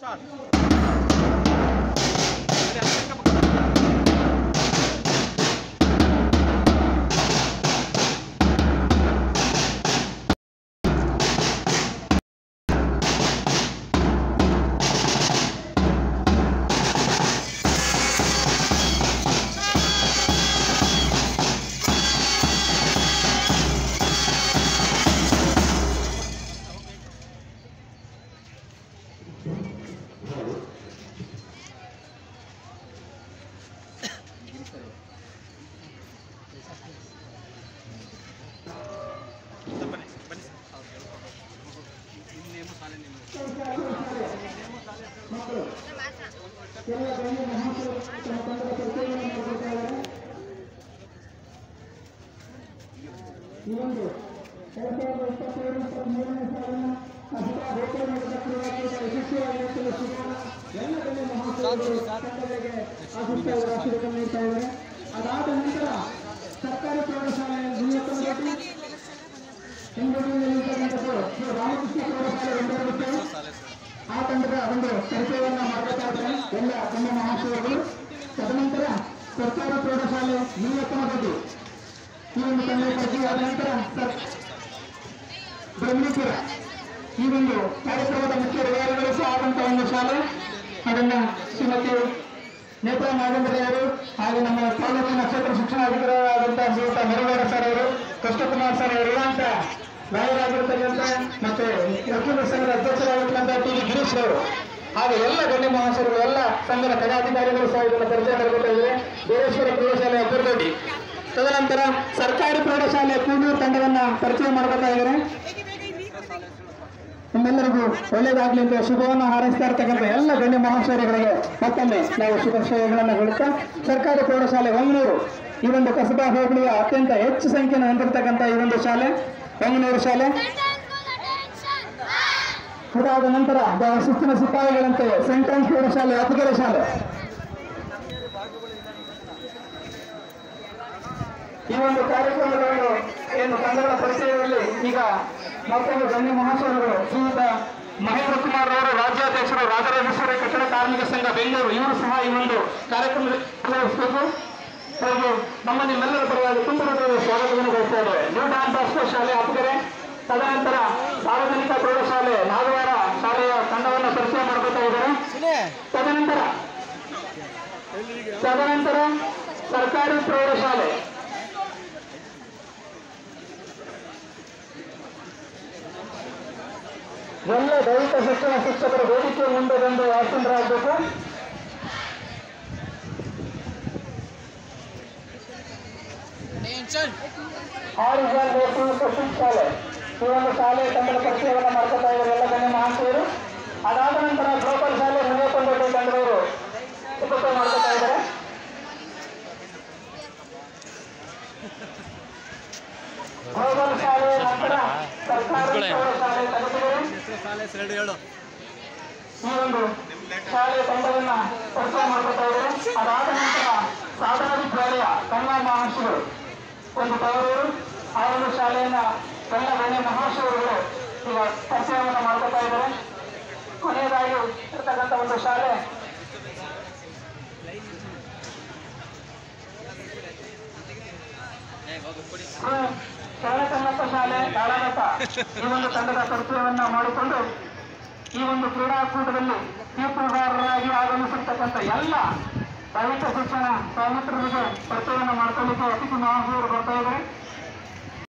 ಈ ಒಂದು ಎರಡ್ ಸಾವಿರದ ಇಪ್ಪತ್ತೇಳು ಇಪ್ಪತ್ಮೂರನೇ ಸಾಲಿನ ಅಹಿತಾ ಗೋಕುಲ ಮಠದ ಕ್ರೀಡಾಕೂಟ ಯಶಸ್ವಿಯಾಗಿ ನಡೆಸಲು ಶಿವಣ್ಣ ಎಲ್ಲ ಗಣ್ಯ ಮಹಾಶಯರು ತಂಡಗಳಿಗೆ ಆಸಕ್ತಿಯಾದ ಆಶೀರ್ವಾದ ನೀಡ್ತಾ ಇದ್ದಾರೆ ಅದಾದ ನಂತರ ಸರ್ಕಾರಿ ಪ್ರೌಢಶಾಲೆ ನಿಯೋಜನೆ ಬೆಂಗಳೂರಿನಲ್ಲಿರ್ತಕ್ಕಂಥದ್ದು ಶ್ರೀ ರಾಮಕೃಷ್ಣ ಪ್ರೌಢಶಾಲೆ ಒಂದರಕ್ಕೆ ಆ ತಂಡದ ಒಂದು ಪರಿಚಯವನ್ನ ಮಾಡಬೇಕಾದ್ರೆ ಎಲ್ಲ ಗಣ್ಯ ಮಹಾಶಯರು ತದನಂತರ ಸರ್ಕಾರಿ ಪ್ರೌಢಶಾಲೆ ನಿಯತನದಲ್ಲಿ ಈ ಒಂದು ತಂಡ ಕಟ್ಟಿ ಆದ ನಂತರ ಸರ್ ಬ್ರಹ್ಮಪುರ ಈ ಒಂದು ಕಾರ್ಯಕ್ರಮದ ಮುಖ್ಯ ವಿವರಗಳು ಸಹ ಆದಂತಹ ಒಂದು ಶಾಲೆ ಅದನ್ನ ಶ್ರೀಮತಿ ನೇತಾ ನಾಗೇಂದ್ರವರು ಹಾಗೂ ನಮ್ಮ ತಾಲೂಕಿನ ಕ್ಷೇತ್ರ ಶಿಕ್ಷಣಾಧಿಕಾರಿಯಾದಂತಹ ಶ್ರೀಯುತ ಮರಿಗೌಡ ಸರ್ ಅವರು ಕೃಷ್ಣಕುಮಾರ್ ಸರ್ ಅವರು ಅಂತ ನಾಯಕರಾಗಿರ್ತಕ್ಕಂಥ ಮತ್ತೆ ವಕೀಲ ಸಂಘದ ಅಧ್ಯಕ್ಷರಾಗಿರ್ತಕ್ಕಂಥ ಟಿ ವಿ ಗಿರೀಶ್ ಅವರು ಹಾಗೂ ಎಲ್ಲ ಗಣ್ಯ ಮಹಾಶಯರು ಎಲ್ಲ ಸಂಘದ ಪದಾಧಿಕಾರಿಗಳು ಸಹ ಇದನ್ನು ಪರಿಚಯ ಮಾಡಿಕೊಳ್ತಾ ಇದ್ದಾರೆ ಬೀರೇಶ್ವರ ಪ್ರೌಢಶಾಲೆ ಅಬ್ಬರದೊಡ್ಡಿ ತದನಂತರ ಸರ್ಕಾರಿ ಪ್ರೌಢಶಾಲೆ ಕೂಡೂರು ತಂಡವನ್ನ ಪರಿಚಯ ಮಾಡ್ಕೊತಾ ಇದ್ದಾರೆ ನಿಮ್ಮೆಲ್ಲರಿಗೂ ಒಳ್ಳೇದಾಗ್ಲಿ ಅಂತ ಶುಭವನ್ನು ಹಾರೈಸ್ತಾ ಇರ್ತಕ್ಕಂಥ ಎಲ್ಲ ಗಣ್ಯ ಮಹಾಶಯರುಗಳಿಗೆ ಮತ್ತೊಮ್ಮೆ ನಾವು ಶುಭಾಶಯಗಳನ್ನು ಹೇಳುತ್ತಾ ಸರ್ಕಾರಿ ಪ್ರೌಢಶಾಲೆ ಹೊಂಗನೂರು ಈ ಒಂದು ಕಸಬಾ ಹೋಬಳಿಯ ಅತ್ಯಂತ ಹೆಚ್ಚು ಸಂಖ್ಯೆಯನ್ನು ಹೊಂದಿರತಕ್ಕಂಥ ಈ ಒಂದು ಶಾಲೆ ಹೊಂಗನೂರು ಶಾಲೆ ಅದಾದ ನಂತರ ಬಹಳ ಶಿಸ್ತಿನ ಸಿಪಾಯಿಗಳಂತೆ ಸೆಂಟ್ರಲ್ ಪ್ರೌಢಶಾಲೆ ಅಪಗರ ಶಾಲೆ ಈ ಒಂದು ಕಾರ್ಯಕ್ರಮಗಳನ್ನು ಏನು ಕನ್ನಡ ಪರಿಚಯದಲ್ಲಿ ಈಗ ಮತ್ತೊಂದು ಗಣ್ಯ ಮಹಾಶಯರುಗಳು ಶ್ರೀಯುತ ಮಹೇಂದ್ರ ಕುಮಾರ್ ಅವರು ರಾಜ್ಯಾಧ್ಯಕ್ಷರು ರಾಜರಾಜೇಶ್ವರಿ ಕಟ್ಟಡ ಕಾರ್ಮಿಕ ಸಂಘ ಬೆಂಗಳೂರು ಇವರು ಸಹ ಈ ಒಂದು ಕಾರ್ಯಕ್ರಮದಲ್ಲಿ ಭಾಗವಹಿಸಬೇಕು ಹಾಗೂ ನಮ್ಮ ನಿಮ್ಮೆಲ್ಲರ ಪರವಾಗಿ ತುಂಬ ಹೃದಯದ ಸ್ವಾಗತವನ್ನು ಬಯಸ್ತಾ ಇದ್ದೇವೆ ನ್ಯೂ ಡಾನ್ ಬಾಸ್ಕೋ ಶಾಲೆ ಅಪಗರೆ ತದನಂತರ ಸಾರ್ವಜನಿಕ ಪ್ರೌಢಶಾಲೆ ನಾಗವಾರ ಶಾಲೆಯ ತಂಡವನ್ನು ಪರಿಚಯ ಮಾಡ್ಕೊತಾ ಇದ್ದಾರೆ ತದನಂತರ ತದನಂತರ ಸರ್ಕಾರಿ ಪ್ರೌಢಶಾಲೆ ಎಲ್ಲ ದೈಹಿಕ ಶಿಕ್ಷಣ ಶಿಕ್ಷಕರ ವೇದಿಕೆ ಮುಂದೆ ಬಂದು ಆಸೀನರಾಗಬೇಕು ಆರಿಜಾನ್ ನೇತೃತ್ವ ಕೃಷಿ ಶಾಲೆ ಈ ಒಂದು ಶಾಲೆ ತಂಡದ ಪರಿಚಯವನ್ನು ಮಾಡ್ಕೊತಾ ಇದ್ದಾರೆ ಎಲ್ಲ ಗಣ್ಯ ಮಹಾಶಯರು ಅದಾದ ನಂತರ ಗ್ಲೋಬಲ್ ಶಾಲೆ ಮುನಿಯಕೊಂಡೋಟಿ ತಂಡದವರು ಉಪಚಾರ ಮಾಡ್ಕೊತಾ ಇದ್ದಾರೆ ಗ್ಲೋಬಲ್ ಶಾಲೆ ನಂತರ ಸರ್ಕಾರಿ ಪ್ರೌಢಶಾಲೆ ತಲುಪಿದರೆ ಈ ಒಂದು ಶಾಲೆಯ ತಂಡವನ್ನ ಪರಿಚಯ ಮಾಡ್ಕೊತಾ ಇದ್ದಾರೆ ಅದಾದ ನಂತರ ಸಾಧನಾ ವಿದ್ಯಾಲಯ ಕನ್ನಡ ಮಹಾಶಿವರು ಒಂದು ತವರೂರು ಆ ಒಂದು ಶಾಲೆಯನ್ನ ಎಲ್ಲ ಗಣ್ಯ ಮಹಾಶಿವರುಗಳು ಈಗ ಪರಿಚಯವನ್ನು ಮಾಡ್ಕೊತಾ ಇದ್ದಾರೆ ಕೊನೆಯದಾಗಿ ಇರ್ತಕ್ಕಂಥ ಒಂದು ಶಾಲೆ ಶರಣಕನ್ನಪ್ಪ ಶಾಲೆ ಕಾಳಗಟ್ಟ ಈ ಒಂದು ತಂಡದ ಪರಿಚಯವನ್ನ ಮಾಡಿಕೊಂಡು ಈ ಒಂದು ಕ್ರೀಡಾಕೂಟದಲ್ಲಿ ತೀರ್ಪುಗಾರರಾಗಿ ಆಗಮಿಸಿರ್ತಕ್ಕಂಥ ಎಲ್ಲ ದೈಹಿಕ ಶಿಕ್ಷಣ ಸೌಮಿತ್ರರಿಗೆ ಪರಿಚಯವನ್ನು ಮಾಡ್ಕೊಳ್ಳಿಕ್ಕೆ ಅತಿಥಿ ಮಹಾಶಯರು ಬರ್ತಾ ಇದ್ದಾರೆ